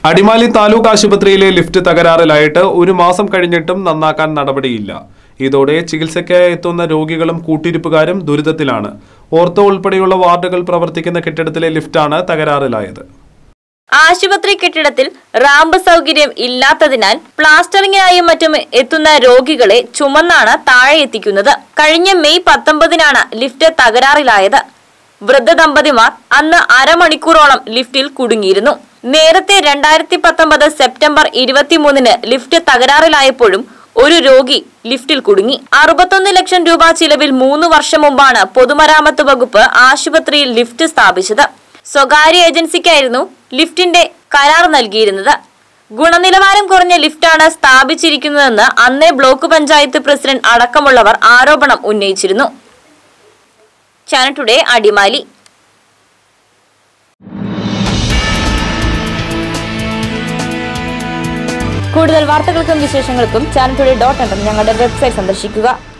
അടിമാലി താലൂക്ക് ആശുപത്രിയിലെ ലിഫ്റ്റ് തകരാറിലായിട്ട് ഒരു മാസം കഴിഞ്ഞിട്ടും നന്നാക്കാൻ നടപടിയില്ല ഇതോടെ ചികിത്സയ്ക്കായി എത്തുന്ന രോഗികളും കൂട്ടിരിപ്പുകാരും ദുരിതത്തിലാണ് ഓർത്തോ ഉൾപ്പെടെയുള്ള വാർഡുകൾ പ്രവർത്തിക്കുന്ന കെട്ടിടത്തിലെ ലിഫ്റ്റാണ് തകരാറിലായത് ആശുപത്രി കെട്ടിടത്തിൽ റാമ്പ് സൗകര്യം ഇല്ലാത്തതിനാൽ പ്ലാസ്റ്ററിങ്ങിനായും മറ്റും എത്തുന്ന രോഗികളെ ചുമന്നാണ് താഴെ എത്തിക്കുന്നത് കഴിഞ്ഞ മെയ് പത്തൊമ്പതിനാണ് ലിഫ്റ്റ് തകരാറിലായത് വൃദ്ധ ദമ്പതിമാർ അന്ന് അരമണിക്കൂറോളം ലിഫ്റ്റിൽ കുടുങ്ങിയിരുന്നു നേരത്തെ രണ്ടായിരത്തി പത്തൊമ്പത് സെപ്റ്റംബർ ഇരുപത്തിമൂന്നിന് ലിഫ്റ്റ് തകരാറിലായപ്പോഴും ഒരു രോഗി ലിഫ്റ്റിൽ കുടുങ്ങി അറുപത്തൊന്ന് ലക്ഷം രൂപ ചിലവിൽ മൂന്ന് വർഷം മുമ്പാണ് പൊതുമരാമത്ത് വകുപ്പ് ആശുപത്രിയിൽ ലിഫ്റ്റ് സ്ഥാപിച്ചത് സ്വകാര്യ ഏജൻസിക്കായിരുന്നു ലിഫ്റ്റിന്റെ കരാർ നൽകിയിരുന്നത് ഗുണനിലവാരം കുറഞ്ഞ ലിഫ്റ്റാണ് സ്ഥാപിച്ചിരിക്കുന്നതെന്ന് അന്നേ ബ്ലോക്ക് പഞ്ചായത്ത് പ്രസിഡന്റ് അടക്കമുള്ളവർ ആരോപണം ഉന്നയിച്ചിരുന്നു ചാനൽ ടുഡേ അടിമാലി കൂടുതൽ വാർത്തകൾക്കും വിശേഷങ്ങൾക്കും ചാനൽ ടുഡേ ഡോട്ട് ഞങ്ങളുടെ വെബ്സൈറ്റ് സന്ദർശിക്കുക